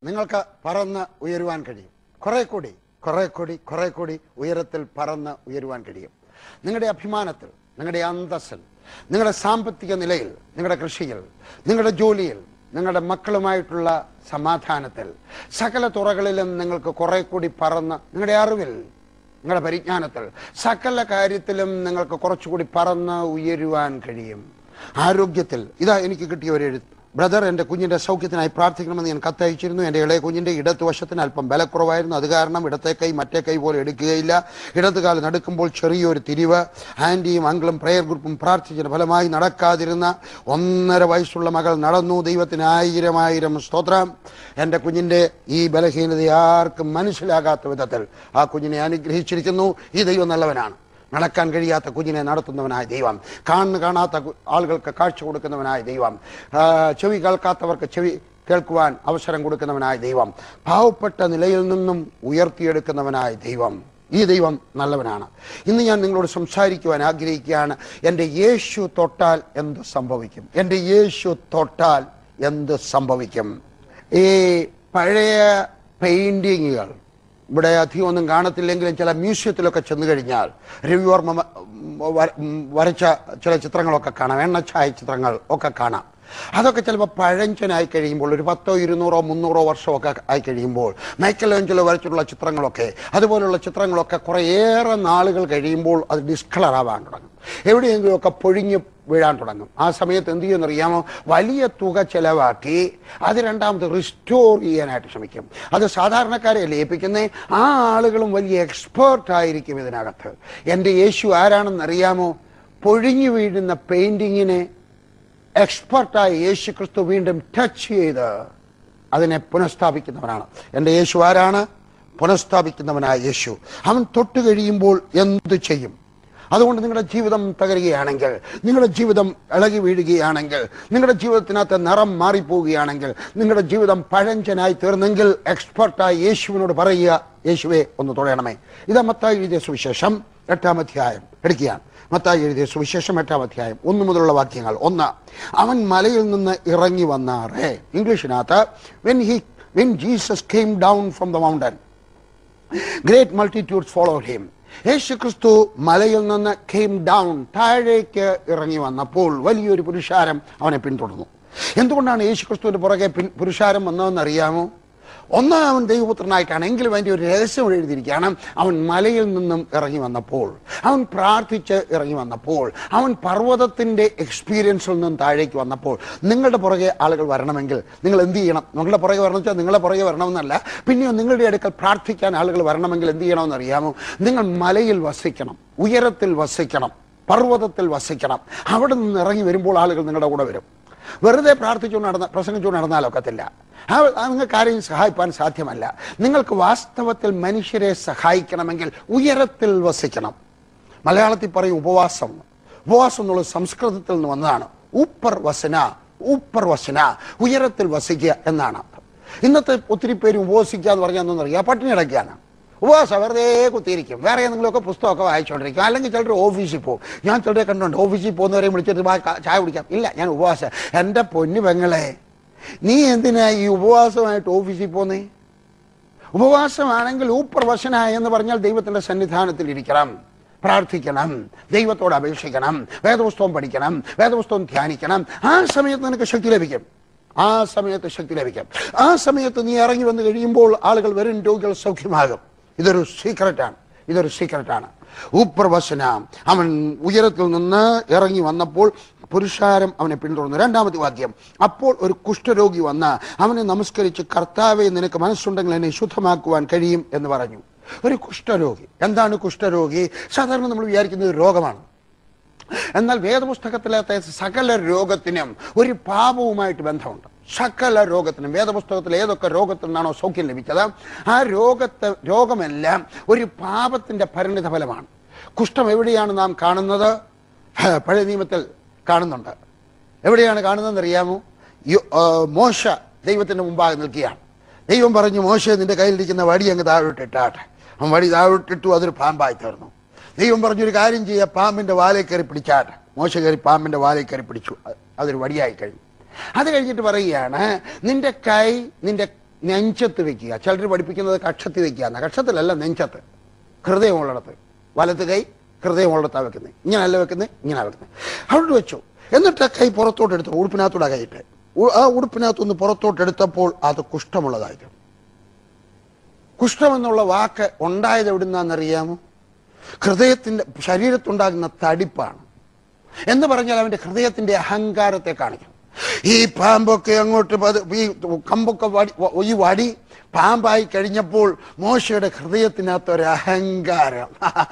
നിങ്ങൾക്ക് പറന്ന് ഉയരുവാൻ കഴിയും കുറെ കൂടി കുറെ കൂടി കുറെ കൂടി ഉയരത്തിൽ പറന്ന് ഉയരുവാൻ കഴിയും നിങ്ങളുടെ അഭിമാനത്തിൽ നിങ്ങളുടെ അന്തസ്സിൽ നിങ്ങളുടെ സാമ്പത്തിക നിലയിൽ നിങ്ങളുടെ കൃഷിയിൽ നിങ്ങളുടെ ജോലിയിൽ നിങ്ങളുടെ മക്കളുമായിട്ടുള്ള സമാധാനത്തിൽ സകല തുറകളിലും നിങ്ങൾക്ക് കുറെ കൂടി പറന്ന് നിങ്ങളുടെ അറിവിൽ നിങ്ങളുടെ പരിജ്ഞാനത്തിൽ സകല കാര്യത്തിലും നിങ്ങൾക്ക് കുറച്ചുകൂടി പറന്ന് ഉയരുവാൻ കഴിയും ആരോഗ്യത്തിൽ ഇതാ എനിക്ക് കിട്ടിയ ഒരു എഴുത്ത് ബ്രദർ എൻ്റെ കുഞ്ഞിൻ്റെ സൗഖ്യത്തിനായി പ്രാർത്ഥിക്കണമെന്ന് ഞാൻ കത്തയച്ചിരുന്നു എൻ്റെ ഇളയ കുഞ്ഞിൻ്റെ ഇടതുവശത്തിന് അല്പം ബലക്കുറവായിരുന്നു അത് കാരണം ഇടത്തെ കൈ മറ്റേ കൈ പോലെ എടുക്കുകയില്ല ഇടതുകാൽ നടക്കുമ്പോൾ ചെറിയൊരു തിരിവ് ആൻറ്റിയും അങ്കിളും പ്രെയർ ഗ്രൂപ്പും പ്രാർത്ഥിച്ചതിന് ഫലമായി നടക്കാതിരുന്ന ഒന്നര വയസ്സുള്ള മകൾ നടന്നു ദൈവത്തിന് ആയിരം ആയിരം സ്തോത്രം എൻ്റെ കുഞ്ഞിൻ്റെ ഈ ബലഹീനത ആർക്കും മനസ്സിലാകാത്ത വിധത്തിൽ ആ കുഞ്ഞിനെ അനുഗ്രഹിച്ചിരിക്കുന്നു ഈ ദൈവം നല്ലവനാണ് നടക്കാൻ കഴിയാത്ത കുഞ്ഞിനെ നടത്തുന്നവനായ ദൈവം കാണുന്നു കാണാത്ത കു- ആളുകൾക്ക് കാഴ്ച കൊടുക്കുന്നവനായ ദൈവം ആ, ചെവി കേൾക്കാത്തവർക്ക് ചെവി കേൾക്കുവാൻ അവസരം കൊടുക്കുന്നവനായ ദൈവം പാവപ്പെട്ട നിലയിൽ നിന്നും ഉയർത്തിയെടുക്കുന്നവനായ ദൈവം ഈ ദൈവം നല്ലവനാണ് ഇന്ന് ഞാൻ നിങ്ങളോട് സംസാരിക്കുവാൻ ആഗ്രഹിക്കുകയാണ് എൻ്റെ യേശു തൊട്ടാൽ എന്ത് സംഭവിക്കും എൻ്റെ യേശു തൊട്ടാൽ എന്ത് സംഭവിക്കും ഈ പഴയ പെയിന്റിങ്ങുകൾ ഇവിടെ അധികം ഒന്നും കാണത്തില്ലെങ്കിലും ചില മ്യൂസിയത്തിലൊക്കെ ചെന്ന് കഴിഞ്ഞാൽ രവിവർമ്മ മ- വര- ഉം വരച്ച ചില ചിത്രങ്ങളൊക്കെ കാണാം എണ്ണച്ചായ ചിത്രങ്ങൾ ഒക്കെ കാണാം അതൊക്കെ ചിലപ്പോൾ പഴഞ്ചനായി കഴിയുമ്പോൾ ഒരു പത്തോ ഇരുന്നൂറോ മുന്നൂറോ വർഷമൊക്കെ ആയി കഴിയുമ്പോൾ മൈക്കൽ ഏഞ്ചലോ വരച്ചിട്ടുള്ള ചിത്രങ്ങളൊക്കെ അതുപോലുള്ള ചിത്രങ്ങളൊക്കെ കുറേയേറെ നാളുകൾ കഴിയുമ്പോൾ അത് ഡിസ്കളർ ആവാൻ തുടങ്ങും എവിടെയെങ്കിലുമൊക്കെ പൊഴിഞ്ഞ് വീഴാൻ തുടങ്ങും ആ സമയത്ത് എന്ത് ചെയ്യുമെന്നറിയാമോ വലിയ തുക ചെലവാക്കി അത് രണ്ടാമത് റിസ്റ്റോർ ചെയ്യാനായിട്ട് ശ്രമിക്കും അത് സാധാരണക്കാരെ ലയിപ്പിക്കുന്നേ ആ ആളുകളും വലിയ എക്സ്പേർട്ട് ആയിരിക്കും ഇതിനകത്ത് എൻ്റെ യേശു ആരാണെന്നറിയാമോ പൊഴിഞ്ഞു വീഴുന്ന പെയിന്റിങ്ങിനെ എക്സ്പെർട്ടായ യേശു ക്രിസ്തു വീണ്ടും ടച്ച് ചെയ്ത് അതിനെ പുനഃസ്ഥാപിക്കുന്നവനാണ് എൻ്റെ യേശു ആരാണ് പുനഃസ്ഥാപിക്കുന്നവനായ യേശു അവൻ തൊട്ട് കഴിയുമ്പോൾ എന്തു ചെയ്യും അതുകൊണ്ട് നിങ്ങളുടെ ജീവിതം തകരുകയാണെങ്കിൽ നിങ്ങളുടെ ജീവിതം ഇളകി വീഴുകയാണെങ്കിൽ നിങ്ങളുടെ ജീവിതത്തിനകത്ത് നിറം മാറിപ്പോവുകയാണെങ്കിൽ നിങ്ങളുടെ ജീവിതം പഴഞ്ചനായി തീർന്നെങ്കിൽ എക്സ്പെർട്ടായി യേശുവിനോട് പറയുക യേശുവെ ഒന്ന് തൊഴണമേ ഇതാ മത്തായി എഴുതിയ സുവിശേഷം എട്ടാം അധ്യായം എടുക്കുകയാണ് മത്തായി എഴുതിയ സുവിശേഷം എട്ടാം അധ്യായം ഒന്ന് മുതലുള്ള വാക്യങ്ങൾ ഒന്ന് അവൻ മലയിൽ നിന്ന് ഇറങ്ങി വന്നാറേ ഇംഗ്ലീഷിനകത്ത് when he when Jesus came down from the mountain great multitudes follow him യേശു ക്രിസ്തു മലയിൽ നിന്ന് കെയിം ഡൗൺ താഴേക്ക് ഇറങ്ങി വന്നപ്പോൾ വലിയൊരു പുരുഷാരം അവനെ പിന്തുടർന്നു എന്തുകൊണ്ടാണ് യേശു ക്രിസ്തുവിന്റെ പുറകെ പിൻ- പുരുഷാരം വന്നതെന്ന് അറിയാമോ ഒന്ന് അവൻ ദൈവപുത്രനായിട്ടാണ് എങ്കിലും അതിന്റെ ഒരു രഹസ്യം എഴുതിയിരിക്കുകയാണ് അവൻ മലയിൽ നിന്നും ഇറങ്ങി വന്നപ്പോൾ അവൻ പ്രാർത്ഥിച്ച് ഇറങ്ങി വന്നപ്പോൾ അവൻ പർവ്വതത്തിന്റെ എക്സ്പീരിയൻസിൽ നിന്നും താഴേക്ക് വന്നപ്പോൾ നിങ്ങളുടെ പുറകെ ആളുകൾ വരണമെങ്കിൽ നിങ്ങൾ എന്ത് ചെയ്യണം നിങ്ങളുടെ പുറകെ വരണം വെച്ചാൽ നിങ്ങളുടെ പുറകെ വരണമെന്നല്ല പിന്നെയോ നിങ്ങളുടെ അടുക്കൽ പ്രാർത്ഥിക്കാൻ ആളുകൾ വരണമെങ്കിൽ എന്ത് ചെയ്യണമെന്ന് അറിയാമോ നിങ്ങൾ മലയിൽ വസിക്കണം ഉയരത്തിൽ വസിക്കണം പർവ്വതത്തിൽ വസിക്കണം അവിടെ നിന്ന് ഇറങ്ങി വരുമ്പോൾ ആളുകൾ നിങ്ങളുടെ കൂടെ വരും വെറുതെ പ്രാർത്ഥിച്ചുകൊണ്ട് നടന്ന പ്രസംഗിച്ചുകൊണ്ട് നടന്നാലൊക്കത്തില്ല ആ ആ നിങ്ങൾക്ക് ആരെയും സഹായിപ്പാൻ സാധ്യമല്ല നിങ്ങൾക്ക് വാസ്തവത്തിൽ മനുഷ്യരെ സഹായിക്കണമെങ്കിൽ ഉയരത്തിൽ വസിക്കണം മലയാളത്തിൽ പറയും ഉപവാസം ഉപവാസം എന്നുള്ളത് സംസ്കൃതത്തിൽ നിന്ന് വന്നതാണ് ഊപ്പർ വസന ഊപ്പർ വസന ഉയരത്തിൽ വസിക്കുക എന്നാണ് അർത്ഥം ഇന്നത്തെ ഒത്തിരി പേര് ഉപവസിക്കുക എന്ന് പറഞ്ഞാൽ എന്താണെന്നറിയാം പട്ടിണി കിടക്കുകയാണ് ഉപവാസം വെറുതെ കുത്തിയിരിക്കും വേറെ എന്തെങ്കിലുമൊക്കെ പുസ്തകമൊക്കെ വായിച്ചുകൊണ്ടിരിക്കും അല്ലെങ്കിൽ ചിലർ ഓഫീസിൽ പോകും ഞാൻ ചിലരെ കണ്ടുണ്ട് ഓഫീസിൽ പോകുന്നവരെ വിളിച്ചിട്ട് വാ, ക- ചായ കുടിക്കാം ഇല്ല ഞാൻ ഉപവാസം എൻ്റെ പൊന്നു പെങ്ങളെ നീ എന്തിനാ ഈ ഉപവാസമായിട്ട് ഓഫീസിൽ പോന്നേ ഉപവാസമാണെങ്കിൽ ഊപ്രവശന എന്ന് പറഞ്ഞാൽ ദൈവത്തിന്റെ സന്നിധാനത്തിൽ ഇരിക്കണം പ്രാർത്ഥിക്കണം ദൈവത്തോട് അപേക്ഷിക്കണം വേദപുസ്തകം പഠിക്കണം വേദപുസ്തകം ധ്യാനിക്കണം ആ സമയത്ത് നിനക്ക് ശക്തി ലഭിക്കും ആ സമയത്ത് ശക്തി ലഭിക്കും ആ സമയത്ത് നീ ഇറങ്ങി വന്ന് കഴിയുമ്പോൾ ആളുകൾ വരും രോഗികൾ സൗഖ്യമാകും ഇതൊരു സീക്രട്ടാണ് ഇതൊരു സീക്രട്ടാണ് ഊപ്രവശന അവൻ ഉയരത്തിൽ നിന്ന് ഇറങ്ങി വന്നപ്പോൾ പുരുഷാരം അവനെ പിന്തുടർന്നു രണ്ടാമത്തെ വാക്യം അപ്പോൾ ഒരു കുഷ്ഠരോഗി വന്ന് അവനെ നമസ്കരിച്ച് കർത്താവെ നിനക്ക് മനസ്സുണ്ടെങ്കിൽ എന്നെ ശുദ്ധമാക്കുവാൻ കഴിയും എന്ന് പറഞ്ഞു ഒരു കുഷ്ഠരോഗി എന്താണ് കുഷ്ഠരോഗി സാധാരണ നമ്മൾ വിചാരിക്കുന്നത് ഒരു രോഗമാണ് എന്നാൽ വേദപുസ്തകത്തിലത്തെ സകല രോഗത്തിനും ഒരു പാപവുമായിട്ട് ബന്ധമുണ്ട് സകല രോഗത്തിനും വേദപുസ്തകത്തിൽ ഏതൊക്കെ രോഗത്തിൽ നിന്നാണോ സൗഖ്യം ലഭിച്ചത് ആ രോഗത്തെ രോഗമെല്ലാം ഒരു പാപത്തിന്റെ പരിണിത ഫലമാണ് കുഷ്ഠം എവിടെയാണ് നാം കാണുന്നത് ഹ, പഴയ നിയമത്തിൽ കാണുന്നുണ്ട് എവിടെയാണ് കാണുന്നതെന്ന് അറിയാമോ യോ- ആ, മോശ ദൈവത്തിന്റെ മുമ്പാകെ നിൽക്കുകയാണ് ദൈവം പറഞ്ഞു മോശ നിന്റെ കയ്യിലിരിക്കുന്ന വടി അങ്ങ് താഴോട്ടിട്ടാട്ടെ അവൻ വടി താഴോട്ടിട്ടു അതൊരു പാമ്പായി തീർന്നു ദൈവം പറഞ്ഞൊരു കാര്യം ചെയ്യുക പാമ്പിന്റെ വാലേ കയറി പിടിച്ചാട്ടെ മോശ കയറി പാമ്പിന്റെ വാലേ കയറി പിടിച്ചു അ- അതൊരു വടിയായി കഴിഞ്ഞു അത് കഴിഞ്ഞിട്ട് പറയുകയാണ് നിന്റെ കൈ നിന്റെ നെഞ്ചത്ത് വെക്കുക ചിലർ പഠിപ്പിക്കുന്നത് കക്ഷത്തിൽ വെക്കുക എന്നാ കക്ഷത്തിലല്ല നെഞ്ചത്ത് ഹൃദയമുള്ളിടത്ത് വലത്ത് കൈ ഹൃദയമുള്ളിടത്താണ് വെക്കുന്നത് ഇങ്ങനല്ല വെക്കുന്നത് ഇങ്ങനെ വെക്കുന്നത് അവിടെ വെച്ചു എന്നിട്ട് കൈ പുറത്തോട്ട് എടുത്തു ഉടുപ്പിനകത്തൂടെ കൈയിട്ട് ഉ- ആ ഉടുപ്പിനകത്തൊന്ന് പുറത്തോട്ട് എടുത്തപ്പോൾ അത് കുഷ്ഠമുള്ളതായിരുന്നു കുഷ്ഠം എന്നുള്ള വാക്ക് ഉണ്ടായത് എവിടുന്നാണെന്നറിയാമോ ഹൃദയത്തിന്റെ ശരീരത്തുണ്ടാകുന്ന തടിപ്പാണ് എന്ന് പറഞ്ഞാൽ അവന്റെ ഹൃദയത്തിന്റെ അഹങ്കാരത്തെ കാണിക്കും ഈ പാമ്പൊക്കെ അങ്ങോട്ട് പത്- ഈ കമ്പൊക്കെ വടി ഈ വടി പാമ്പായി കഴിഞ്ഞപ്പോൾ മോശയുടെ ഹൃദയത്തിനകത്ത് ഒരു അഹങ്കാരം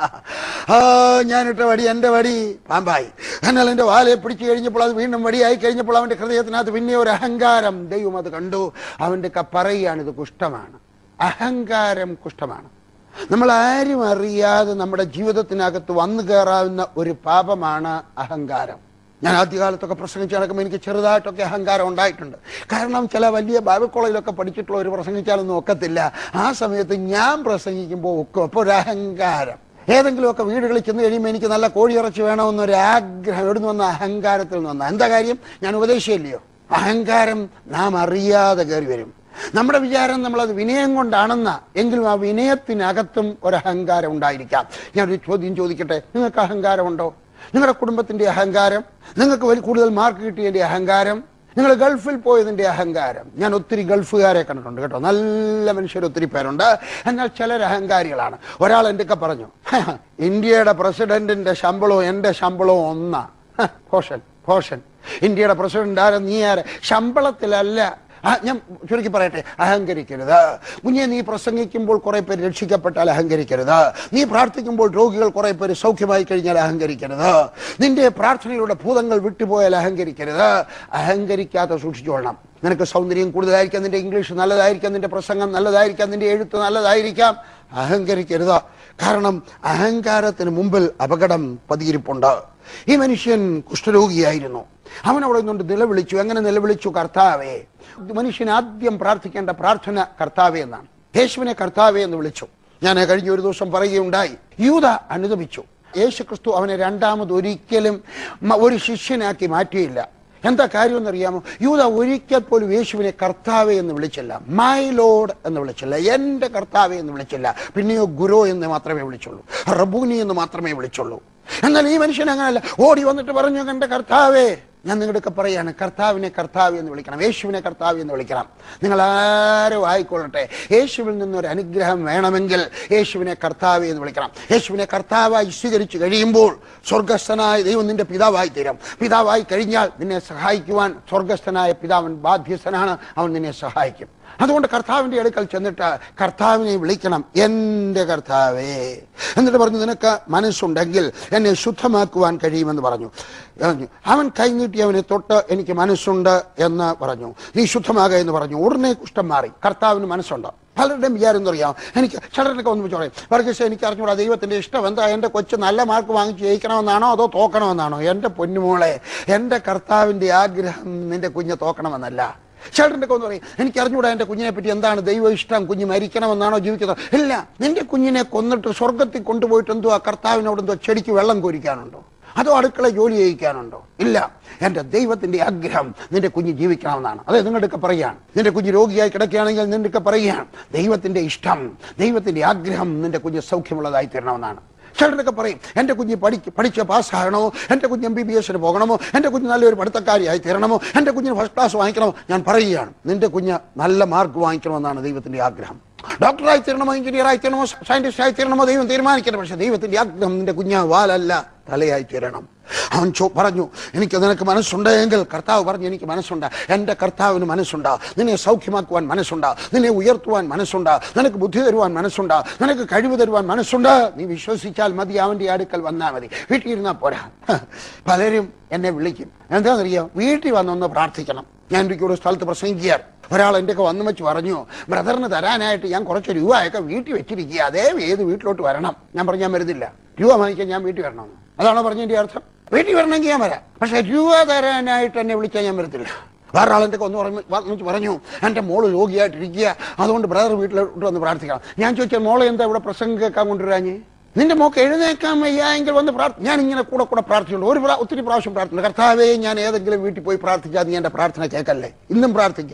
ആ ഞാനിട്ട വടി എൻ്റെ വടി പാമ്പായി എന്നാൽ എൻ്റെ വാലയെ പിടിച്ചു കഴിഞ്ഞപ്പോൾ അത് വീണ്ടും വടിയായി കഴിഞ്ഞപ്പോൾ അവന്റെ ഹൃദയത്തിനകത്ത് പിന്നെ ഒരു അഹങ്കാരം ദൈവം അത് കണ്ടു അവന്റെ ക- പറയുകയാണ് ഇത് കുഷ്ഠമാണ് അഹങ്കാരം കുഷ്ഠമാണ് നമ്മൾ ആരും അറിയാതെ നമ്മുടെ ജീവിതത്തിനകത്ത് വന്നു കയറാവുന്ന ഒരു പാപമാണ് അഹങ്കാരം ഞാൻ ആദ്യകാലത്തൊക്കെ പ്രസംഗിച്ച് നടക്കുമ്പോൾ എനിക്ക് ചെറുതായിട്ടൊക്കെ അഹങ്കാരം ഉണ്ടായിട്ടുണ്ട് കാരണം ചില വലിയ ബൈബിൾ കോളേജിലൊക്കെ പഠിച്ചിട്ടുള്ള ഒരു പ്രസംഗിച്ചാലൊന്നും ഒക്കത്തില്ല ആ സമയത്ത് ഞാൻ പ്രസംഗിക്കുമ്പോൾ ഒക്കും അപ്പോൾ ഒരു അഹങ്കാരം ഏതെങ്കിലുമൊക്കെ വീടുകളിൽ ചെന്ന് കഴിയുമ്പോൾ എനിക്ക് നല്ല കോഴിയിറച്ചി വേണമെന്നൊരു ആഗ്രഹം എവിടുന്ന് വന്ന അഹങ്കാരത്തിൽ നിന്ന് വന്ന എന്താ കാര്യം ഞാൻ ഉപദേശിച്ചില്ലയോ അഹങ്കാരം നാം അറിയാതെ കയറി വരും നമ്മുടെ വിചാരം നമ്മളത് വിനയം കൊണ്ടാണെന്ന എങ്കിലും ആ വിനയത്തിനകത്തും ഒരു അഹങ്കാരം ഉണ്ടായിരിക്കാം ഞാനൊരു ചോദ്യം ചോദിക്കട്ടെ നിങ്ങൾക്ക് അഹങ്കാരമുണ്ടോ നിങ്ങളുടെ കുടുംബത്തിന്റെ അഹങ്കാരം നിങ്ങൾക്ക് വലിയ കൂടുതൽ മാർക്ക് കിട്ടിയതിന്റെ അഹങ്കാരം നിങ്ങൾ ഗൾഫിൽ പോയതിന്റെ അഹങ്കാരം ഞാൻ ഒത്തിരി ഗൾഫുകാരെ കണ്ടിട്ടുണ്ട് കേട്ടോ നല്ല മനുഷ്യർ ഒത്തിരി പേരുണ്ട് എന്നാൽ ചിലർ അഹങ്കാരികളാണ് ഒരാൾ എൻ്റെ ഒക്കെ പറഞ്ഞു ഇന്ത്യയുടെ പ്രസിഡന്റിന്റെ ശമ്പളവും എൻ്റെ ശമ്പളവും ഒന്നാ ഭോഷൻ ഭോഷൻ ഇന്ത്യയുടെ പ്രസിഡന്റ് ആരെ നീ ആരെ ശമ്പളത്തിലല്ല ആ, ഞാൻ ചുരുക്കി പറയട്ടെ അഹങ്കരിക്കരുത് കുഞ്ഞെ നീ പ്രസംഗിക്കുമ്പോൾ കുറെ പേര് രക്ഷിക്കപ്പെട്ടാൽ അഹങ്കരിക്കരുത് നീ പ്രാർത്ഥിക്കുമ്പോൾ രോഗികൾ കുറെ പേര് സൗഖ്യമായി കഴിഞ്ഞാൽ അഹങ്കരിക്കരുത് നിന്റെ പ്രാർത്ഥനയിലൂടെ ഭൂതങ്ങൾ വിട്ടുപോയാൽ അഹങ്കരിക്കരുത് അഹങ്കരിക്കാതെ സൂക്ഷിച്ചോളണം നിനക്ക് സൗന്ദര്യം കൂടുതലായിരിക്കാം നിന്റെ ഇംഗ്ലീഷ് നല്ലതായിരിക്കാം നിന്റെ പ്രസംഗം നല്ലതായിരിക്കാം നിന്റെ എഴുത്ത് നല്ലതായിരിക്കാം അഹങ്കരിക്കരുത് കാരണം അഹങ്കാരത്തിന് മുമ്പിൽ അപകടം പതിയിരിപ്പുണ്ട് ഈ മനുഷ്യൻ കുഷ്ഠരോഗിയായിരുന്നു അവൻ അവിടെ നിന്നുകൊണ്ട് നിലവിളിച്ചു എങ്ങനെ നിലവിളിച്ചു കർത്താവേ മനുഷ്യൻ ആദ്യം പ്രാർത്ഥിക്കേണ്ട പ്രാർത്ഥന കർത്താവേ എന്നാണ് യേശുവിനെ കർത്താവേ എന്ന് വിളിച്ചു ഞാൻ കഴിഞ്ഞ ഒരു ദിവസം പറയുകയുണ്ടായി യൂത അനുദമിച്ചു യേശു ക്രിസ്തു അവനെ രണ്ടാമത് ഒരിക്കലും മ- ഒരു ശിഷ്യനാക്കി മാറ്റിയില്ല എന്താ കാര്യമെന്നറിയാമോ യൂത ഒരിക്കൽ പോലും യേശുവിനെ കർത്താവെ എന്ന് വിളിച്ചില്ല മൈ ലോഡ് എന്ന് വിളിച്ചില്ല എന്റെ കർത്താവെ എന്ന് വിളിച്ചില്ല പിന്നെയോ ഗുരു എന്ന് മാത്രമേ വിളിച്ചുള്ളൂ റബൂനി എന്ന് മാത്രമേ വിളിച്ചുള്ളൂ എന്നാൽ ഈ മനുഷ്യൻ അങ്ങനല്ല ഓടി വന്നിട്ട് പറഞ്ഞു എന്റെ കർത്താവേ ഞാൻ നിങ്ങളുടെയൊക്കെ പറയാണ് കർത്താവിനെ കർത്താവ് എന്ന് വിളിക്കണം യേശുവിനെ കർത്താവ് എന്ന് വിളിക്കണം നിങ്ങൾ ആരും ആയിക്കൊള്ളട്ടെ യേശുവിൽ നിന്നൊരു അനുഗ്രഹം വേണമെങ്കിൽ യേശുവിനെ കർത്താവ് എന്ന് വിളിക്കണം യേശുവിനെ കർത്താവായി സ്വീകരിച്ചു കഴിയുമ്പോൾ സ്വർഗസ്ഥനായ ദൈവം നിന്റെ പിതാവായി തീരും പിതാവായി കഴിഞ്ഞാൽ നിന്നെ സഹായിക്കുവാൻ സ്വർഗസ്ഥനായ പിതാവൻ ബാധ്യസ്ഥനാണ് അവൻ നിന്നെ സഹായിക്കും അതുകൊണ്ട് കർത്താവിന്റെ അടുക്കൽ ചെന്നിട്ട് കർത്താവിനെ വിളിക്കണം എൻ്റെ കർത്താവേ എന്നിട്ട് പറഞ്ഞു നിനക്ക് മനസ്സുണ്ടെങ്കിൽ എന്നെ ശുദ്ധമാക്കുവാൻ കഴിയുമെന്ന് പറഞ്ഞു പറഞ്ഞു. അവൻ കൈനീട്ടി അവനെ തൊട്ട് എനിക്ക് മനസ്സുണ്ട് എന്ന് പറഞ്ഞു നീ ശുദ്ധമാക എന്ന് പറഞ്ഞു ഉടനെ കുഷ്ഠം മാറി കർത്താവിന് മനസ്സുണ്ട് പലരുടെയും വിചാരം എന്നറിയാം എനിക്ക് ചിലരൊക്കെ ഒന്ന് പറയും വർഗീസ് എനിക്ക് അറിഞ്ഞൂടാ ദൈവത്തിന്റെ ഇഷ്ടം എന്താ എൻ്റെ കൊച്ചു നല്ല മാർക്ക് വാങ്ങിച്ച് ജയിക്കണമെന്നാണോ അതോ തോക്കണമെന്നാണോ എൻ്റെ പൊന്നുമോളെ എൻ്റെ കർത്താവിന്റെ ആഗ്രഹം നിന്റെ കുഞ്ഞ് തോക്കണമെന്നല്ല ചേട്ടൻ്റെ ഒന്ന് പറയും എനിക്ക് അറിഞ്ഞൂടാ എൻ്റെ കുഞ്ഞിനെ പറ്റി എന്താണ് ദൈവം ഇഷ്ടം കുഞ്ഞ് മരിക്കണമെന്നാണോ ജീവിക്കുന്നത് ഇല്ല നിന്റെ കുഞ്ഞിനെ കൊന്നിട്ട് സ്വർഗത്തിൽ കൊണ്ടുപോയിട്ട് എന്തോ ആ കർത്താവിനോട് എന്തോ ചെടിക്ക് വെള്ളം കോരിക്കാനുണ്ടോ അതോ അടുക്കള ജോലി ചെയ്യിക്കാനുണ്ടോ ഇല്ല എൻ്റെ ദൈവത്തിന്റെ ആഗ്രഹം നിന്റെ കുഞ്ഞ് ജീവിക്കണമെന്നാണ് അതെ നിങ്ങളുടെയൊക്കെ പറയുകയാണ് നിന്റെ കുഞ്ഞ് രോഗിയായി കിടക്കുകയാണെങ്കിൽ നിന്റെയൊക്കെ പറയുകയാണ് ദൈവത്തിന്റെ ഇഷ്ടം ദൈവത്തിന്റെ ആഗ്രഹം നിന്റെ കുഞ്ഞ് സൗഖ്യമുള്ളതായി തീരണമെന്നാണ് ചിലരൊക്കെ പറയും എൻ്റെ കുഞ്ഞ് പഠിക്ക് പഠിച്ച് പാസ്സാകണമോ എൻ്റെ കുഞ്ഞ് എം ബി ബി എസിന് പോകണമോ എൻ്റെ കുഞ്ഞ് നല്ലൊരു പഠിത്തക്കാരിയായി തീരണമോ എൻ്റെ കുഞ്ഞിന് ഫസ്റ്റ് ക്ലാസ് വാങ്ങിക്കണമോ ഞാൻ പറയുകയാണ് നിന്റെ കുഞ്ഞ് നല്ല മാർക്ക് വാങ്ങിക്കണമെന്നാണ് ദൈവത്തിന്റെ ആഗ്രഹം ഡോക്ടറായി തീരണമോ എഞ്ചിനീയർ ആയി തീരണമോ സയന്റിസ്റ്റ് ആയി തീരണമോ ദൈവം തീരുമാനിക്കണം പക്ഷെ ദൈവത്തിന്റെ ആഗ്രഹം നിന്റെ കുഞ്ഞ് വാലല്ല തലയായി തീരണം അവൻ ചോ പറഞ്ഞു എനിക്ക് നിനക്ക് മനസ്സുണ്ടെങ്കിൽ കർത്താവ് പറഞ്ഞു എനിക്ക് മനസ്സുണ്ട് എൻ്റെ കർത്താവിന് മനസ്സുണ്ട് നിന്നെ സൗഖ്യമാക്കുവാൻ മനസ്സുണ്ട് നിന്നെ ഉയർത്തുവാൻ മനസ്സുണ്ട് നിനക്ക് ബുദ്ധി തരുവാൻ മനസ്സുണ്ട് നിനക്ക് കഴിവ് തരുവാൻ മനസ്സുണ്ട് നീ വിശ്വസിച്ചാൽ മതി അവൻ്റെ അടുക്കൽ വന്നാൽ മതി വീട്ടിൽ ഇരുന്നാൽ പോരാ പലരും എന്നെ വിളിക്കും എന്താണെന്നറിയോ വീട്ടിൽ വന്നൊന്ന് പ്രാർത്ഥിക്കണം ഞാൻ എനിക്ക് ഒരു സ്ഥലത്ത് പ്രസംഗിക്കുകയാണ് ഒരാൾ എൻ്റെ ഒക്കെ വന്നു വെച്ച് പറഞ്ഞു ബ്രദറിന് തരാനായിട്ട് ഞാൻ കുറച്ച് രൂപയൊക്കെ വീട്ടിൽ വെച്ചിരിക്കുക അതേ ഏത് വീട്ടിലോട്ട് വരണം ഞാൻ പറഞ്ഞു ഞാൻ വരുന്നില്ല രൂപ വാങ്ങിക്കാൻ ഞാൻ വീട്ടിൽ വരണമെന്ന് അതാണോ പറഞ്ഞതിന്റെ അർത്ഥം വീട്ടിൽ വരണമെങ്കിൽ ഞാൻ വരാം പക്ഷെ രൂപ തരാനായിട്ട് എന്നെ വിളിച്ചാൽ ഞാൻ വരത്തില്ല വേറെ ആളെൻ്റെ ഒന്ന് പറഞ്ഞു വന്നിട്ട് പറഞ്ഞു എൻ്റെ മോള് രോഗിയായിട്ടിരിക്കുക അതുകൊണ്ട് ബ്രദർ വീട്ടിലോട്ട് വന്ന് പ്രാർത്ഥിക്കണം ഞാൻ ചോദിച്ചാൽ മോളെ എന്താ ഇവിടെ പ്രസംഗം കേൾക്കാൻ കൊണ്ടുവരാഞ്ഞ് നിന്റെ മോക്ക് എഴുന്നേക്കാൻ വയ്യ എങ്കിൽ വന്ന് പ്രാർത്ഥന ഞാൻ ഇങ്ങനെ കൂടെ കൂടെ പ്രാർത്ഥിച്ചുണ്ട് ഒരു പ്രാ- ഒത്തിരി പ്രാവശ്യം പ്രാർത്ഥന കർത്താവേ ഞാൻ ഏതെങ്കിലും വീട്ടിൽ പോയി പ്രാർത്ഥിച്ചാൽ നീ എന്റെ പ്രാർത്ഥന കേൾക്കല്ലേ ഇന്നും പ്രാർത്ഥിക്കുക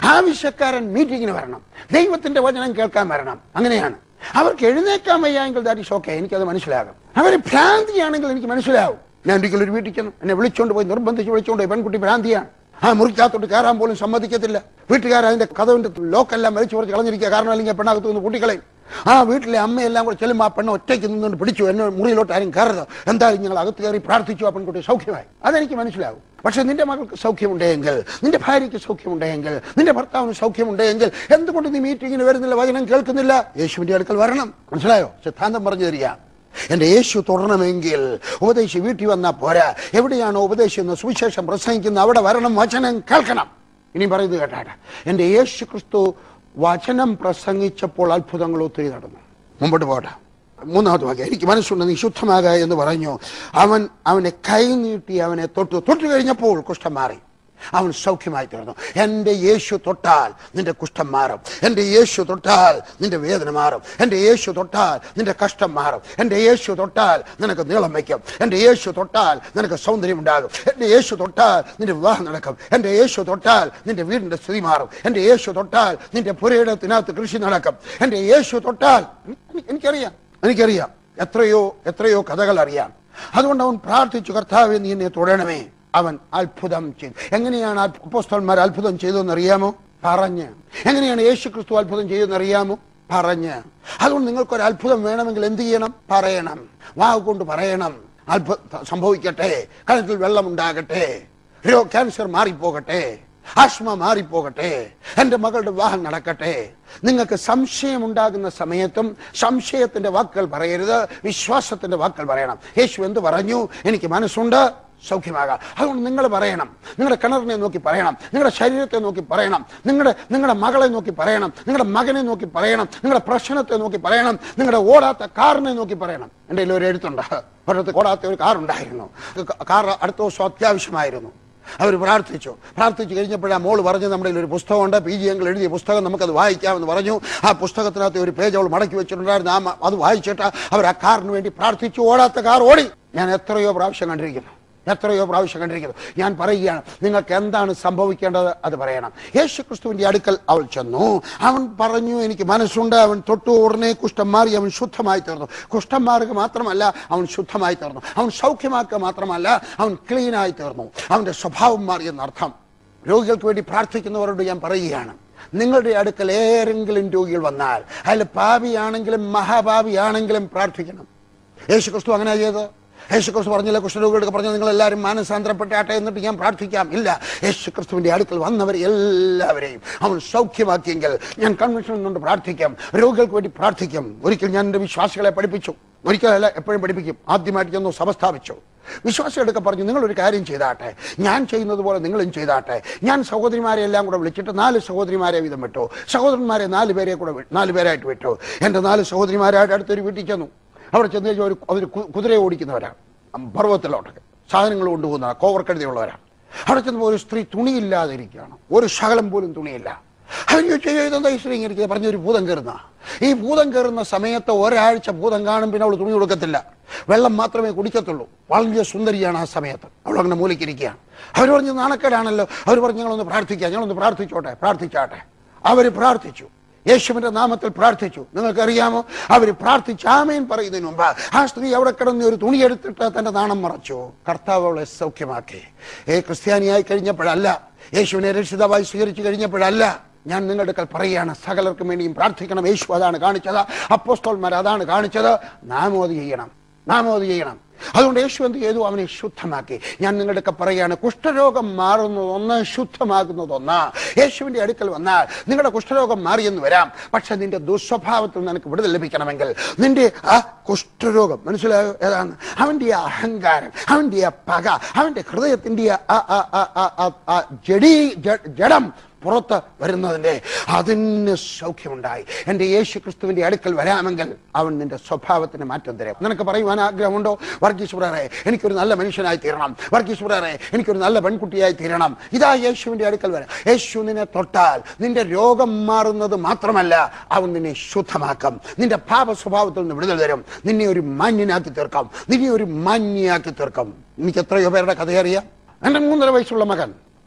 ആവശ്യക്കാരൻ മീറ്റിങ്ങിന് വരണം ദൈവത്തിന്റെ വചനം കേൾക്കാൻ വരണം അങ്ങനെയാണ് അവർക്ക് എഴുന്നേക്കാൻ വയ്യായെങ്കിൽ ദാറ്റ് ഈസ് ഓക്കെ എനിക്കത് മനസ്സിലാകും അവർ ഭ്രാന്തിയാണെങ്കിൽ എനിക്ക് മനസ്സിലാവും ഞാൻ ഒരിക്കലും ഒരു വീട്ടിൽ ചെന്നു എന്നെ വിളിച്ചോണ്ട് പോയി നിർബന്ധിച്ച് വിളിച്ചോണ്ട് പോയി പെൺകുട്ടി ഭ്രാന്തിയാണ് ആ മുറിക്കകത്തോട്ട് കയറാൻ പോലും സമ്മതിക്കത്തില്ല വീട്ടുകാർ അതിന്റെ കഥവിന്റെ ലോക്കെല്ലാം വലിച്ചു കുറച്ച് കളഞ്ഞിരിക്കുക കാരണം അല്ലെങ്കിൽ ആ പെണ്ണകത്ത് നിന്ന് കൂട്ടിക്കളയും ആ വീട്ടിലെ അമ്മയെല്ലാം കൂടെ ചെല്ലുമ്പോൾ ആ പെണ്ണ് ഒറ്റയ്ക്ക് നിന്നുകൊണ്ട് പിടിച്ചു എന്നെ മുറിയിലോട്ട് ആരും കയറരുത് എന്തായാലും ഞങ്ങൾ അകത്ത് കയറി പ്രാർത്ഥിച്ചു ആ പെൺകുട്ടി സൗഖ്യമായി അതെനിക്ക് മനസ്സിലാവും പക്ഷെ നിന്റെ മകൾക്ക് സൗഖ്യമുണ്ടെങ്കിൽ നിന്റെ ഭാര്യയ്ക്ക് സൗഖ്യമുണ്ടെങ്കിൽ നിന്റെ ഭർത്താവിന് സൗഖ്യമുണ്ടെങ്കിൽ എന്തുകൊണ്ട് നീ മീറ്റിങ്ങിന് വരുന്നില്ല വചനം കേൾക്കുന്നില്ല യേശുവിന്റെ അടുക്കൽ വരണം മനസ്സിലായോ സിദ്ധാന്തം പറഞ്ഞു തരിക എന്റെ യേശു തുടരണമെങ്കിൽ ഉപദേശി വീട്ടിൽ വന്നാൽ പോരാ എവിടെയാണോ ഉപദേശം എന്ന് സുവിശേഷം പ്രസംഗിക്കുന്ന അവിടെ വരണം വചനം കേൾക്കണം ഇനി പറയുന്നത് കേട്ടാട്ടെ എന്റെ യേശു ക്രിസ്തു വചനം പ്രസംഗിച്ചപ്പോൾ അത്ഭുതങ്ങൾ ഒത്തിരി നടന്നു മുമ്പോട്ട് പോട്ടെ മൂന്നാമത്തെ വാക്യം എനിക്ക് മനസ്സുണ്ട് നീ ശുദ്ധമാക എന്ന് പറഞ്ഞു അവൻ അവനെ കൈ നീട്ടി അവനെ തൊട്ടു തൊട്ടു കഴിഞ്ഞപ്പോൾ കുഷ്ഠം മാറി അവൻ സൗഖ്യമായി തീർന്നു എൻ്റെ യേശു തൊട്ടാൽ നിന്റെ കുഷ്ഠം മാറും എൻ്റെ യേശു തൊട്ടാൽ നിന്റെ വേദന മാറും എൻ്റെ യേശു തൊട്ടാൽ നിന്റെ കഷ്ടം മാറും എൻ്റെ യേശു തൊട്ടാൽ നിനക്ക് നീളം വയ്ക്കും എൻ്റെ യേശു തൊട്ടാൽ നിനക്ക് സൗന്ദര്യം ഉണ്ടാകും എൻ്റെ യേശു തൊട്ടാൽ നിന്റെ വിവാഹം നടക്കും എൻ്റെ യേശു തൊട്ടാൽ നിന്റെ വീടിന്റെ സ്ഥിതി മാറും എൻ്റെ യേശു തൊട്ടാൽ നിന്റെ പുരയിടത്തിനകത്ത് കൃഷി നടക്കും എൻ്റെ യേശു തൊട്ടാൽ എനി- എനിക്കറിയാം എനിക്കറിയാം എത്രയോ എത്രയോ കഥകൾ അറിയാം അതുകൊണ്ട് അവൻ പ്രാർത്ഥിച്ചു കർത്താവെ നീ എന്നെ തൊടണമേ അവൻ അത്ഭുതം ചെയ്തു എങ്ങനെയാണ് അപ്പോസ്തലന്മാർ അത്ഭുതം ചെയ്തതെന്ന് അറിയാമോ പറഞ്ഞ് എങ്ങനെയാണ് യേശു ക്രിസ്തു അത്ഭുതം ചെയ്തതെന്ന് അറിയാമോ പറഞ്ഞ് അതുകൊണ്ട് നിങ്ങൾക്കൊരു അത്ഭുതം വേണമെങ്കിൽ എന്ത് ചെയ്യണം പറയണം വാവ് കൊണ്ട് പറയണം അത്ഭുതം സംഭവിക്കട്ടെ കഴുത്തിൽ വെള്ളം ഉണ്ടാകട്ടെ രോ ക്യാൻസർ മാറിപ്പോകട്ടെ ആസ്മ മാറിപ്പോകട്ടെ എന്റെ മകളുടെ വിവാഹം നടക്കട്ടെ നിങ്ങൾക്ക് സംശയമുണ്ടാകുന്ന സമയത്തും സംശയത്തിന്റെ വാക്കുകൾ പറയരുത് വിശ്വാസത്തിന്റെ വാക്കുകൾ പറയണം യേശു എന്ത് പറഞ്ഞു എനിക്ക് മനസ്സുണ്ട് സൗഖ്യമാകാം അതുകൊണ്ട് നിങ്ങൾ പറയണം നിങ്ങളുടെ കിണറിനെ നോക്കി പറയണം നിങ്ങളുടെ ശരീരത്തെ നോക്കി പറയണം നിങ്ങളുടെ നിങ്ങളുടെ മകളെ നോക്കി പറയണം നിങ്ങളുടെ മകനെ നോക്കി പറയണം നിങ്ങളുടെ പ്രശ്നത്തെ നോക്കി പറയണം നിങ്ങളുടെ ഓടാത്ത കാറിനെ നോക്കി പറയണം എൻ്റെ കയ്യിൽ ഒരു എഴുത്തുണ്ട് ഒരിടത്ത് ഓടാത്ത ഒരു കാറുണ്ടായിരുന്നു കാർ അടുത്ത ദിവസം അത്യാവശ്യമായിരുന്നു അവർ പ്രാർത്ഥിച്ചു പ്രാർത്ഥിച്ചു കഴിഞ്ഞപ്പോഴാ മോള് പറഞ്ഞു നമ്മുടെ കയ്യിൽ ഒരു പുസ്തകമുണ്ട് പി ജി എങ്കിൽ എഴുതിയ പുസ്തകം നമുക്കത് വായിക്കാമെന്ന് പറഞ്ഞു ആ പുസ്തകത്തിനകത്ത് ഒരു പേജ് അവൾ മടക്കി വെച്ചിട്ടുണ്ടായിരുന്നു ആ മ- അത് വായിച്ചിട്ട് അവർ ആ കാറിന് വേണ്ടി പ്രാർത്ഥിച്ചു ഓടാത്ത കാർ ഓടി ഞാൻ എത്രയോ പ്രാവശ്യം കണ്ടിരിക്കുന്നു എത്രയോ പ്രാവശ്യം കണ്ടിരിക്കുന്നു ഞാൻ പറയുകയാണ് നിങ്ങൾക്ക് എന്താണ് സംഭവിക്കേണ്ടത് അത് പറയണം യേശു ക്രിസ്തുവിന്റെ അടുക്കൽ അവൾ ചെന്നു അവൻ പറഞ്ഞു എനിക്ക് മനസ്സുണ്ട് അവൻ തൊട്ടു ഉടനെ കുഷ്ഠം മാറി അവൻ ശുദ്ധമായി തീർന്നു കുഷ്ഠം മാറുക മാത്രമല്ല അവൻ ശുദ്ധമായി തീർന്നു അവൻ സൗഖ്യമാക്കുക മാത്രമല്ല അവൻ ക്ലീനായി തീർന്നു അവന്റെ സ്വഭാവം മാറിയെന്നർത്ഥം രോഗികൾക്ക് വേണ്ടി പ്രാർത്ഥിക്കുന്നവരോട് ഞാൻ പറയുകയാണ് നിങ്ങളുടെ അടുക്കൽ ഏതെങ്കിലും രോഗികൾ വന്നാൽ അതിൽ പാപിയാണെങ്കിലും മഹാപാപിയാണെങ്കിലും പ്രാർത്ഥിക്കണം യേശു ക്രിസ്തു അങ്ങനെ ചെയ്തത് യേശു ക്രിസ്തു പറഞ്ഞില്ല കുഷ്ഠരോഗികൾക്ക് പറഞ്ഞ നിങ്ങൾ എല്ലാവരും മാനസാന്തരപ്പെട്ടാട്ടെ എന്നിട്ട് ഞാൻ പ്രാർത്ഥിക്കാം ഇല്ല യേശു ക്രിസ്തുവിന്റെ അടുക്കൽ വന്നവരെ എല്ലാവരെയും അവൻ സൗഖ്യമാക്കിയെങ്കിൽ ഞാൻ കൺവെൻഷൻ കൊണ്ട് പ്രാർത്ഥിക്കാം രോഗികൾക്ക് വേണ്ടി പ്രാർത്ഥിക്കും ഒരിക്കൽ ഞാൻ എൻ്റെ വിശ്വാസികളെ പഠിപ്പിച്ചു ഒരിക്കലല്ല എപ്പോഴും പഠിപ്പിക്കും ആദ്യമായിട്ട് ചെന്നു സഭ സ്ഥാപിച്ചു വിശ്വാസികളൊക്കെ പറഞ്ഞു നിങ്ങൾ ഒരു കാര്യം ചെയ്താട്ടെ ഞാൻ ചെയ്യുന്നത് പോലെ നിങ്ങളും ചെയ്താട്ടെ ഞാൻ സഹോദരിമാരെ എല്ലാം കൂടെ വിളിച്ചിട്ട് നാല് സഹോദരിമാരെ വീതം വിട്ടു സഹോദരന്മാരെ നാല് പേരെ കൂടെ വി- നാല് പേരായിട്ട് വിട്ടു എൻ്റെ നാല് സഹോദരിമാരായിട്ട് അടുത്തൊരു വീട്ടിൽ ചെന്നു അവിടെ ചെന്ന് കഴിഞ്ഞാൽ ഒരു അവർ കുതിരയെ ഓടിക്കുന്നവരാണ് അം- പർവ്വതത്തിലോട്ടൊക്കെ സാധനങ്ങൾ കൊണ്ടുപോകുന്ന കോവർക്കഴുതിയുള്ളവരാണ് അവിടെ ചെന്നപ്പോൾ ഒരു സ്ത്രീ തുണിയില്ലാതെ ഇരിക്കുകയാണ് ഒരു ശകലം പോലും തുണിയില്ല അവർ ചോദിച്ചു "അയ്യോ, ഇതെന്താ ഈ സ്ത്രീ ഇങ്ങനെ പറഞ്ഞ ഒരു ഭൂതം കയറുന്ന ഈ ഭൂതം കയറുന്ന സമയത്ത് ഒരാഴ്ച ഭൂതം കാണും പിന്നെ അവൾ തുണി കൊടുക്കത്തില്ല വെള്ളം മാത്രമേ കുടിക്കത്തുള്ളൂ വളരെ സുന്ദരിയാണ് ആ സമയത്ത് അവൾ അങ്ങനെ മൂലിക്കിരിക്കുകയാണ് അവർ പറഞ്ഞു നാണക്കേടാണല്ലോ അവർ പറഞ്ഞു ഞങ്ങളൊന്ന് പ്രാർത്ഥിക്കാം ഞങ്ങളൊന്ന് പ്രാർത്ഥിച്ചോട്ടെ പ്രാർത്ഥിച്ചാട്ടെ അവർ പ്രാർത്ഥിച്ചു യേശുവിന്റെ നാമത്തിൽ പ്രാർത്ഥിച്ചു നിങ്ങൾക്കറിയാമോ അവർ പ്രാർത്ഥിച്ച് ആമേൻ പറയുന്നതിന് മുമ്പ് ആ സ്ത്രീ അവിടെ കിടന്ന് ഒരു തുണി എടുത്തിട്ട് തന്റെ നാണം മറച്ചു കർത്താവ് അവളെ സൗഖ്യമാക്കി ഏ ക്രിസ്ത്യാനിയായി കഴിഞ്ഞപ്പോഴല്ല യേശുവിനെ രക്ഷിതാവായി സ്വീകരിച്ചു കഴിഞ്ഞപ്പോഴല്ല ഞാൻ നിങ്ങളുടെ അടുക്കൽ പറയുകയാണ് സകലർക്കും വേണ്ടിയും പ്രാർത്ഥിക്കണം യേശു അതാണ് കാണിച്ചത് അപ്പോസ്തോൽമാർ അതാണ് കാണിച്ചത് നാം അത് ചെയ്യണം നാം അത് ചെയ്യണം അതുകൊണ്ട് യേശു എന്ത് ചെയ്തു അവനെ ശുദ്ധമാക്കി ഞാൻ നിങ്ങളുടെയൊക്കെ പറയുകയാണ് കുഷ്ഠരോഗം മാറുന്നതൊന്ന് ശുദ്ധമാകുന്നതൊന്ന് യേശുവിന്റെ അടുക്കൽ വന്നാൽ നിങ്ങളുടെ കുഷ്ഠരോഗം മാറിയെന്ന് വരാം പക്ഷെ നിന്റെ ദുസ്വഭാവത്തിൽ നിനക്ക് വിടുതൽ ലഭിക്കണമെങ്കിൽ നിന്റെ ആ കുഷ്ഠരോഗം മനസ്സിലായോ ഏതാണ് അവന്റെ ആ അഹങ്കാരം അവന്റെ ആ പക അവന്റെ ഹൃദയത്തിന്റെ ആ ആ- ആ- ആ- ആ- ആ ജഡീ ജ- ജഡം പുറത്ത് വരുന്നതിന്റെ അതിന് സൗഖ്യമുണ്ടായി എൻ്റെ യേശു ക്രിസ്തുവിന്റെ അടുക്കൽ വരാമെങ്കിൽ അവൻ നിന്റെ സ്വഭാവത്തിന് മാറ്റം തരും നിനക്ക് പറയുവാൻ ആഗ്രഹമുണ്ടോ വർഗീസ് ബ്രദറെ എനിക്കൊരു നല്ല മനുഷ്യനായി തീരണം വർഗീസ് ബ്രദറെ എനിക്കൊരു നല്ല പെൺകുട്ടിയായി തീരണം ഇതാ യേശുവിന്റെ അടുക്കൽ വരാം യേശു നിന്നെ തൊട്ടാൽ നിന്റെ രോഗം മാറുന്നത് മാത്രമല്ല അവൻ നിന്നെ ശുദ്ധമാക്കും നിന്റെ പാപ സ്വഭാവത്തിൽ നിന്ന് വിടുതൽ തരും നിന്നെ ഒരു മാന്യനാക്കി തീർക്കാം നിന്നെ ഒരു മാന്യയാക്കി തീർക്കാം എനിക്ക് എത്രയോ പേരുടെ കഥയറിയാം എൻ്റെ മൂന്നര വയസ്സുള്ള മകൻ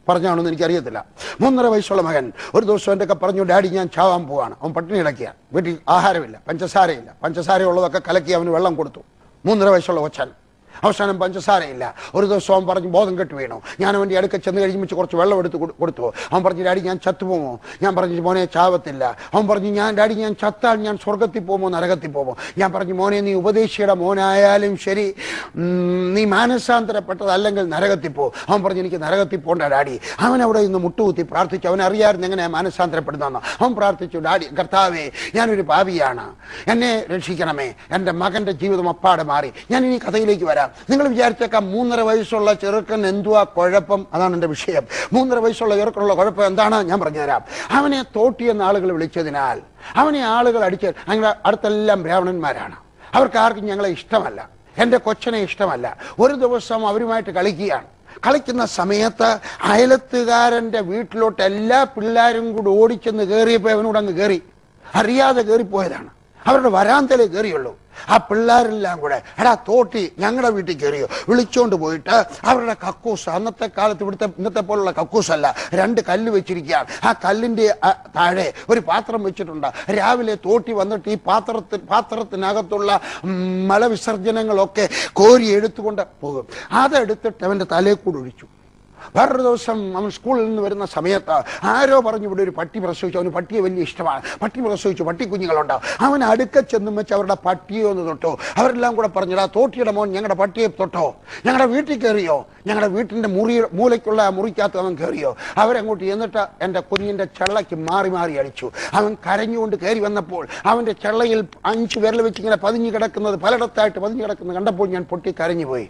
പറഞ്ഞാണെന്ന് എനിക്കറിയത്തില്ല മൂന്നര വയസ്സുള്ള മകൻ ഒരു ദിവസം എൻ്റെ ഒക്കെ പറഞ്ഞു ഡാഡി ഞാൻ ചാവാൻ പോവാണ് അവൻ പട്ടിണി കിടക്കുക വീട്ടിൽ ആഹാരമില്ല പഞ്ചസാരയില്ല പഞ്ചസാര ഉള്ളതൊക്കെ കലക്കി അവന് വെള്ളം കൊടുത്തു മൂന്നര വയസ്സുള്ള കൊച്ചൻ അവസാനം പഞ്ചസാരയില്ല ഒരു ദിവസം അവൻ പറഞ്ഞു ബോധം കെട്ട് വീണു ഞാൻ അവൻ്റെ അടുക്ക ചെന്ന് കഴിയുമ്പോൾ കുറച്ച് വെള്ളം എടുത്ത് കൊടു- കൊടുത്തു അവൻ പറഞ്ഞു ഡാഡി ഞാൻ ചത്തുപോമോ ഞാൻ പറഞ്ഞു മോനെ ചാവത്തില്ല അവൻ പറഞ്ഞു ഞാൻ ഡാഡി ഞാൻ ചത്താൽ ഞാൻ സ്വർഗത്തിൽ പോകുമോ നരകത്തിൽ പോകുമോ ഞാൻ പറഞ്ഞു മോനെ നീ ഉപദേശിയുടെ മോനായാലും ശരി ഉം, നീ മാനസാന്തരപ്പെട്ടതല്ലെങ്കിൽ നരകത്തിൽ പോ അവൻ പറഞ്ഞു എനിക്ക് നരകത്തിൽ പോണ്ട ഡാഡി അവൻ അവിടെ ഇന്ന് മുട്ടുകുത്തി പ്രാർത്ഥിച്ചു അവൻ അറിയാമായിരുന്നു എങ്ങനെ മാനസാന്തരപ്പെടുന്നതെന്ന് അവൻ പ്രാർത്ഥിച്ചു ഡാഡി കർത്താവേ ഞാനൊരു പാപിയാണ് എന്നെ രക്ഷിക്കണമേ എൻ്റെ മകന്റെ ജീവിതം അപ്പാടെ മാറി ഞാൻ ഇനി കഥയിലേക്ക് വരാം നിങ്ങൾ വിചാരിച്ചേക്കാം മൂന്നര വയസ്സുള്ള ചെറുക്കൻ എന്തുവാ കുഴപ്പം അതാണ് എൻ്റെ വിഷയം മൂന്നര വയസ്സുള്ള ചെറുക്കനുള്ള കുഴപ്പം എന്താണ് ഞാൻ പറഞ്ഞുതരാം അവനെ തോട്ടി എന്ന ആളുകൾ വിളിച്ചതിനാൽ അവനെ ആളുകൾ അടിച്ച് അങ്ങനെ അടുത്തെല്ലാം ബ്രാഹ്മണന്മാരാണ് അവർക്ക് ആർക്കും ഞങ്ങളെ ഇഷ്ടമല്ല എൻ്റെ കൊച്ചനെ ഇഷ്ടമല്ല ഒരു ദിവസം അവരുമായിട്ട് കളിക്കുകയാണ് കളിക്കുന്ന സമയത്ത് അയലത്തുകാരന്റെ വീട്ടിലോട്ട് എല്ലാ പിള്ളേരും കൂടി ഓടിച്ചെന്ന് കയറിയപ്പോൾ അവനോട് അങ്ങ് കയറി അറിയാതെ കയറിപ്പോയതാണ് അവരുടെ വരാന്തലേ കയറിയുള്ളൂ ആ പിള്ളേരെല്ലാം കൂടെ എടാ തോട്ടി ഞങ്ങളുടെ വീട്ടിൽ കയറിയോ വിളിച്ചോണ്ട് പോയിട്ട് അവരുടെ കക്കൂസ് അന്നത്തെ കാലത്ത് ഇവിടുത്തെ ഇന്നത്തെ പോലുള്ള കക്കൂസല്ല രണ്ട് കല്ല് വെച്ചിരിക്കുകയാണ് ആ കല്ലിന്റെ ആ, താഴെ ഒരു പാത്രം വെച്ചിട്ടുണ്ട് രാവിലെ തോട്ടി വന്നിട്ട് ഈ പാത്രത്തിൽ പാത്രത്തിനകത്തുള്ള ഉം, മലവിസർജനങ്ങളൊക്കെ കോരി എടുത്തുകൊണ്ട് പോകും അതെടുത്തിട്ട് അവന്റെ തലയിൽ കൂടെ ഒഴിച്ചു വേറൊരു ദിവസം അവൻ സ്കൂളിൽ നിന്ന് വരുന്ന സമയത്ത് ആരോ പറഞ്ഞു ഇവിടെ ഒരു പട്ടി പ്രസവിച്ചു അവന് പട്ടിയെ വലിയ ഇഷ്ടമാണ് പട്ടി പ്രസവിച്ചു പട്ടി കുഞ്ഞുങ്ങളുണ്ട് അവൻ അടുക്ക ചെന്നും വെച്ച് അവരുടെ പട്ടിയെ ഒന്ന് തൊട്ടോ അവരെല്ലാം കൂടെ പറഞ്ഞടാ തോട്ടിയുടെ മോൻ ഞങ്ങളുടെ പട്ടിയെ തൊട്ടോ ഞങ്ങളുടെ വീട്ടിൽ കയറിയോ ഞങ്ങളുടെ വീട്ടിന്റെ മുറി മൂലയ്ക്കുള്ള ആ മുറിക്കകത്ത് അവൻ കയറിയോ അവരങ്ങോട്ട് ചെന്നിട്ട് എൻ്റെ കുഞ്ഞിന്റെ ചെള്ളയ്ക്ക് മാറി മാറി അടിച്ചു അവൻ കരഞ്ഞുകൊണ്ട് കയറി വന്നപ്പോൾ അവന്റെ ചെള്ളയിൽ അഞ്ച് വിരൽ വെച്ച് ഇങ്ങനെ പതിഞ്ഞു കിടക്കുന്നത് പലയിടത്തായിട്ട് പതിഞ്ഞു കിടക്കുന്നത് കണ്ടപ്പോൾ ഞാൻ പൊട്ടി കരഞ്ഞു പോയി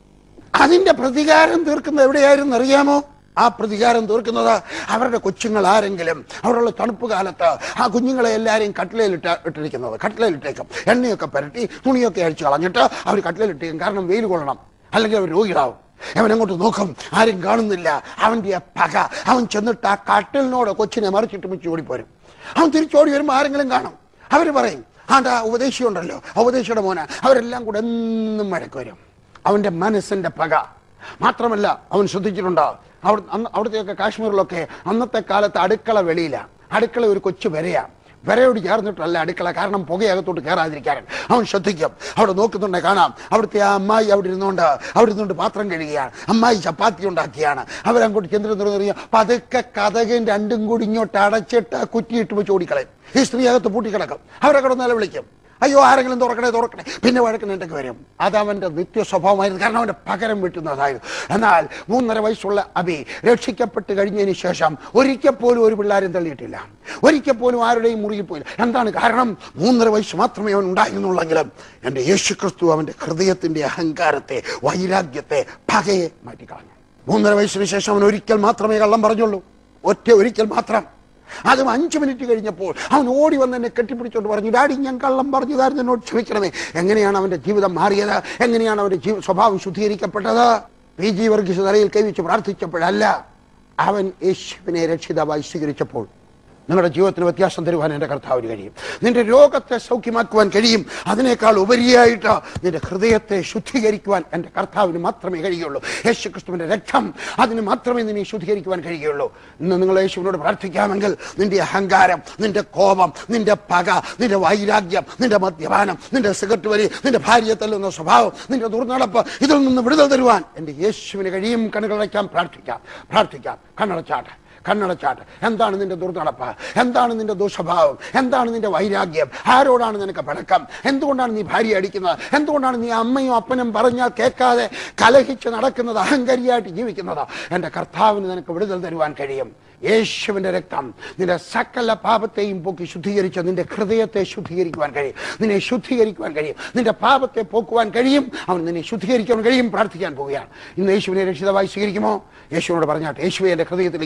അതിന്റെ പ്രതികാരം തീർക്കുന്നത് എവിടെയായിരുന്നു അറിയാമോ ആ പ്രതികാരം തീർക്കുന്നത് അവരുടെ കൊച്ചുങ്ങൾ ആരെങ്കിലും അവരുടെ തണുപ്പ് കാലത്ത് ആ കുഞ്ഞുങ്ങളെ എല്ലാവരെയും കട്ടിലയിലിട്ട് ഇട്ടിരിക്കുന്നത് കട്ടിലയിലിട്ടേക്കും എണ്ണയൊക്കെ പുരട്ടി തുണിയൊക്കെ അഴിച്ചു കളഞ്ഞിട്ട് അവർ കട്ടിലയിലിട്ടേക്കും കാരണം വെയിൽ കൊള്ളണം അല്ലെങ്കിൽ അവർ രോഗികളാവും അവൻ അങ്ങോട്ട് നോക്കും ആരും കാണുന്നില്ല അവന്റെ ആ പക അവൻ ചെന്നിട്ട് ആ കട്ടിലിനോട് കൊച്ചിനെ മറിച്ചിട്ട് മിച്ച് ഓടിപ്പോരും അവൻ തിരിച്ചോടി വരുമ്പോൾ ആരെങ്കിലും കാണും അവർ പറയും ആണ്ടാ ഉപദേശി ഉണ്ടല്ലോ ആ ഉപദേശിയുടെ മോന അവരെല്ലാം കൂടെ എന്നും മഴക്ക് വരും അവന്റെ മനസ്സിന്റെ പക മാത്രമല്ല അവൻ ശ്രദ്ധിച്ചിട്ടുണ്ടോ അവിടെ അന്ന് അവിടുത്തെയൊക്കെ കാശ്മീരിലൊക്കെ അന്നത്തെ കാലത്ത് അടുക്കള വെളിയിലാണ് അടുക്കള ഒരു കൊച്ചു വരയാ വരയോട് ചേർന്നിട്ടല്ല അടുക്കള കാരണം പുകയകത്തോട്ട് കയറാതിരിക്കാരൻ അവൻ ശ്രദ്ധിക്കും അവിടെ നോക്കുന്നുണ്ടെ കാണാം അവിടുത്തെ ആ അമ്മായി അവിടെ ഇരുന്നുകൊണ്ട് അവിടെ ഇരുന്നുകൊണ്ട് പാത്രം കഴുകുകയാണ് അമ്മായി ചപ്പാത്തി ഉണ്ടാക്കിയാണ് അവരങ്ങോട്ട് ചെന്നിരുന്നു പതുക്കെ കഥകയും രണ്ടും കൂടി ഇങ്ങോട്ട് അടച്ചിട്ട് കുറ്റിയിട്ട് വെച്ച് ഓടിക്കളയും ഈ സ്ത്രീ അകത്ത് പൂട്ടിക്കിടക്കും അവരെ കിടന്ന് നിലവിളിക്കും അയ്യോ ആരെങ്കിലും തുറക്കണേ തുറക്കണേ പിന്നെ വഴക്കിനിട്ടൊക്കെ വരും അത് അവന്റെ നിത്യ സ്വഭാവമായിരുന്നു കാരണം അവന്റെ പകരം വീട്ടുന്നതായിരുന്നു എന്നാൽ മൂന്നര വയസ്സുള്ള അബി രക്ഷിക്കപ്പെട്ട് കഴിഞ്ഞതിന് ശേഷം ഒരിക്കൽ പോലും ഒരു പിള്ളാരും തള്ളിയിട്ടില്ല ഒരിക്കൽ പോലും ആരുടെയും മുറിയിൽ പോയില്ല എന്താണ് കാരണം മൂന്നര വയസ്സ് മാത്രമേ അവൻ ഉണ്ടായിരുന്നുള്ളെങ്കിലും എൻ്റെ യേശു ക്രിസ്തു അവന്റെ ഹൃദയത്തിന്റെ അഹങ്കാരത്തെ വൈരാഗ്യത്തെ പകയെ മാറ്റിക്കളഞ്ഞു മൂന്നര വയസ്സിന് ശേഷം അവൻ ഒരിക്കൽ മാത്രമേ കള്ളം പറഞ്ഞുള്ളൂ ഒറ്റ ഒരിക്കൽ മാത്രം അതും അഞ്ചു മിനിറ്റ് കഴിഞ്ഞപ്പോൾ അവൻ ഓടി വന്ന് എന്നെ കെട്ടിപ്പിടിച്ചോണ്ട് പറഞ്ഞു ഡാഡി ഞാൻ കള്ളം പറഞ്ഞതായിരുന്നു എന്നോട് ക്ഷമിക്കണമേ എങ്ങനെയാണ് അവന്റെ ജീവിതം മാറിയത് എങ്ങനെയാണ് അവന്റെ ജീവ സ്വഭാവം ശുദ്ധീകരിക്കപ്പെട്ടത് പി ജി വർഗീസ് തലയിൽ കൈവച്ച് പ്രാർത്ഥിച്ചപ്പോഴല്ല അവൻ യേശുവിനെ രക്ഷിതാവായി സ്വീകരിച്ചപ്പോൾ നിങ്ങളുടെ ജീവിതത്തിന് വ്യത്യാസം തരുവാൻ എൻ്റെ കർത്താവിന് കഴിയും നിന്റെ രോഗത്തെ സൗഖ്യമാക്കുവാൻ കഴിയും അതിനേക്കാൾ ഉപരിയായിട്ട് നിന്റെ ഹൃദയത്തെ ശുദ്ധീകരിക്കുവാൻ എൻ്റെ കർത്താവിന് മാത്രമേ കഴിയുള്ളൂ യേശു ക്രിസ്തുവിന്റെ രക്തം അതിന് മാത്രമേ നിന്നെ ശുദ്ധീകരിക്കുവാൻ കഴിയുള്ളൂ ഇന്ന് നിങ്ങൾ യേശുവിനോട് പ്രാർത്ഥിക്കാമെങ്കിൽ നിന്റെ അഹങ്കാരം നിന്റെ കോപം നിന്റെ പക നിന്റെ വൈരാഗ്യം നിന്റെ മദ്യപാനം നിന്റെ സിഗരറ്റ് വലി നിന്റെ ഭാര്യയെ തല്ലുന്ന സ്വഭാവം നിന്റെ ദുർനടപ്പ് ഇതിൽ നിന്ന് വിടുതൽ തരുവാൻ എൻ്റെ യേശുവിന് കഴിയും കണ്ണുകളടയ്ക്കാൻ പ്രാർത്ഥിക്കാം പ്രാർത്ഥിക്കാം കണ്ണടച്ചാട്ടെ കണ്ണടച്ചാട്ട് എന്താണ് നിന്റെ ദുർനടപ്പ് എന്താണ് നിന്റെ ദുസ്വഭാവം എന്താണ് നിന്റെ വൈരാഗ്യം ആരോടാണ് നിനക്ക് പഴക്കം എന്തുകൊണ്ടാണ് നീ ഭാര്യ അടിക്കുന്നത് എന്തുകൊണ്ടാണ് നീ അമ്മയും അപ്പനും പറഞ്ഞാൽ കേൾക്കാതെ കലഹിച്ച് നടക്കുന്നത് അഹങ്കരിയായിട്ട് ജീവിക്കുന്നത് എൻ്റെ കർത്താവിന് നിനക്ക് വിടുതൽ തരുവാൻ കഴിയും യേശുവിന്റെ രക്തം നിന്റെ സകല പാപത്തെയും പൊക്കി ശുദ്ധീകരിച്ച് നിന്റെ ഹൃദയത്തെ ശുദ്ധീകരിക്കുവാൻ കഴിയും നിന്നെ ശുദ്ധീകരിക്കുവാൻ കഴിയും നിന്റെ പാപത്തെ പോക്കുവാൻ കഴിയും അവൻ നിന്നെ ശുദ്ധീകരിക്കാൻ കഴിയും പ്രാർത്ഥിക്കാൻ പോവുകയാണ് ഇന്ന് യേശുവിനെ രക്ഷിതമായി സ്വീകരിക്കുമോ യേശുവിനോട് പറഞ്ഞാട്ടെ യേശുവെ എൻ്റെ ഹൃദയത്തിലേക്ക് വരണമേ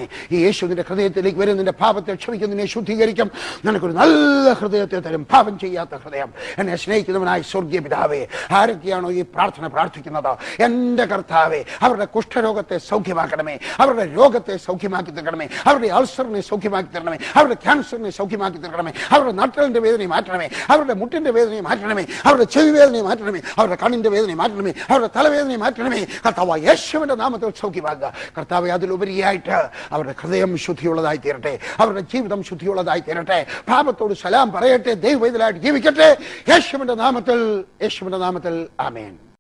ഈ യേശു നിന്റെ ഹൃദയത്തിലേക്ക് വരും നിന്റെ പാപത്തെ ക്ഷമിക്കും നിന്നെ ശുദ്ധീകരിക്കും നിനക്കൊരു നല്ല ഹൃദയത്തെ തരും പാപം ചെയ്യാത്ത ഹൃദയം എന്നെ സ്നേഹിക്കുന്നവനായ സ്വർഗീയ പിതാവേ ആരൊക്കെയാണോ ഈ പ്രാർത്ഥന പ്രാർത്ഥിക്കുന്നത് എന്റെ കർത്താവേ അവരുടെ കുഷ്ഠരോഗത്തെ സൗഖ്യമാക്കണമേ അവരുടെ രോഗത്തെ സൗഖ്യമാക്കി തരണമേ അവരുടെ അൾസറിനെ സൗഖ്യമാക്കി തരണമേ അവരുടെ ക്യാൻസറിനെ സൗഖ്യമാക്കി തരണമേ അവരുടെ നട്ടലിന്റെ വേദനയെ മാറ്റണമേ അവരുടെ മുട്ടിന്റെ വേദനയെ മാറ്റണമേ അവരുടെ ചെവി വേദനയെ മാറ്റണമേ അവരുടെ കണ്ണിന്റെ വേദനയെ മാറ്റണമേ അവരുടെ തലവേദനയെ മാറ്റണമേ കർത്താവ് യേശുവിന്റെ നാമത്തിൽ സൗഖ്യമാക്കുക കർത്താവെ അതിലുപരിയായിട്ട് അവരുടെ ഹൃദയം ശുദ്ധിയുള്ളതായി തീരട്ടെ അവരുടെ ജീവിതം ശുദ്ധിയുള്ളതായി തീരട്ടെ പാപത്തോട് സലാം പറയട്ടെ ദൈവവേദനായിട്ട് ജീവിക്കട്ടെ യേശുവിന്റെ നാമത്തിൽ യേശുവിന്റെ നാമത്തിൽ ആമേൻ